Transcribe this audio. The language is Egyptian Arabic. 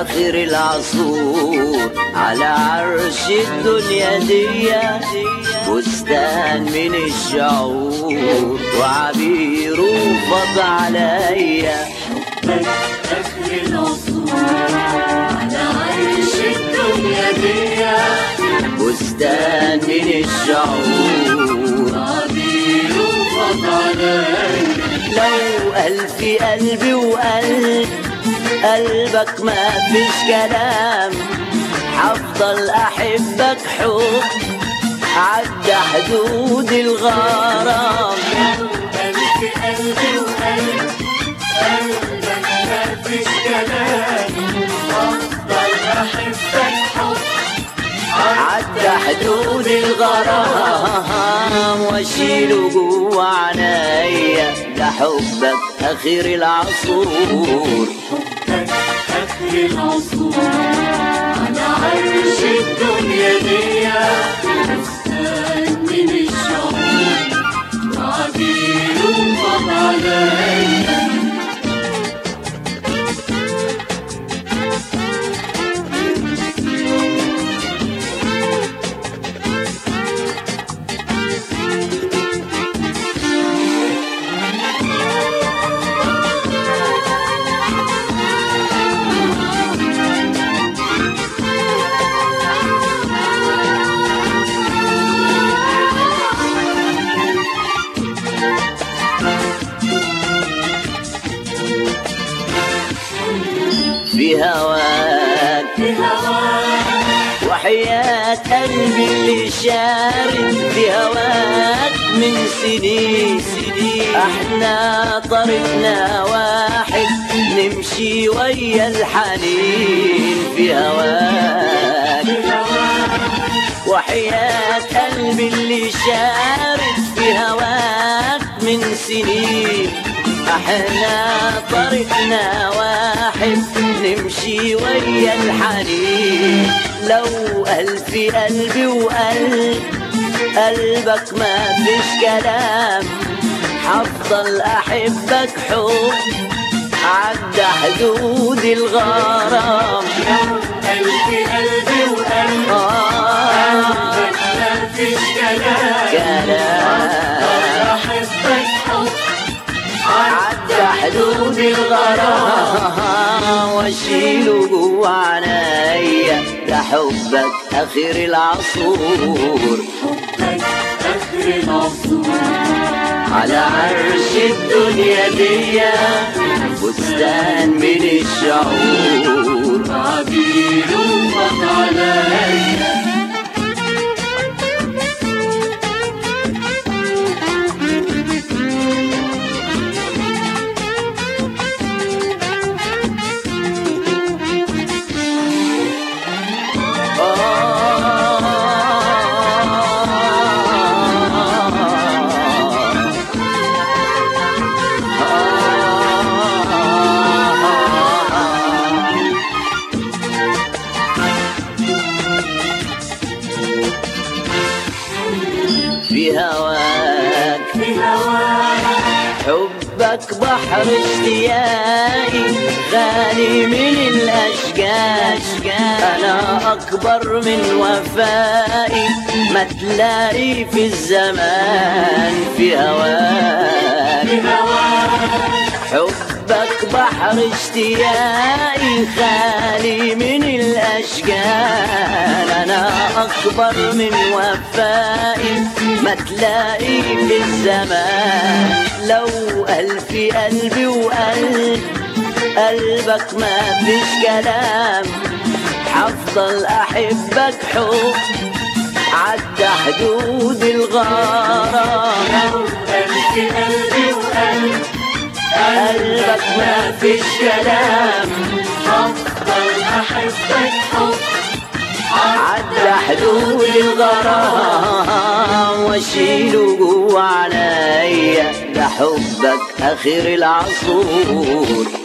اخر العصور على عرش الدنيا دي بستان من الشعور وعبيره فض عليا اخر العصور على عرش الدنيا دي بستان من الشعور عبير فض عليا لو ألف قلبي وقلب قلبك ما فيش كلام حفضل أحبك حب عدى حدود الغرام قلبي قلبي وقلب قلبك ما فيش كلام افضل احبك حب عدى حدود الغرام واشيله جوا عنايا لحبك اخر العصور حبك اخر العصور على عرش الدنيا دي بستان من الشعور عبير فض عليا في هواك في هواك وحياة قلبي اللي شارد في هواك من سنين احنا طريقنا واحد نمشي ويا الحنين في هواك في هواك وحياة قلبي اللي شارد في هواك من سنين احنا طريقنا واحد نمشي ويا الحنين لو ألف قلبي وقلب قلبك ما فيش كلام حفضل أحبك حب عدى حدود الغرام قلبي قلبي وقلب آه قلبك ما فيش كلام كلام احبك حب عدى حدود الغرام واشيله جوا عنايا لحبك اخر العصور حبك اخر العصور على عرش الدنيا دي بستان من الشعور عبير فض عليا في هواك في هواك حبك بحر اشتياقي غالي من الاشجاج انا اكبر من وفائي ما تلاقي في الزمان في هواك في هواك حبك بحر اشتياقي خالي من الاشجار انا اكبر من وفائي ما تلاقي في الزمان لو الف قلبي وقلب قلبك ما فيش كلام حفضل احبك حب عدى حدود الغرام قلبي قلبي وقلب قلبك ما فيش كلام افضل احبك حب عدى حدود الغرام واشيله جوا عنايا لحبك اخر العصور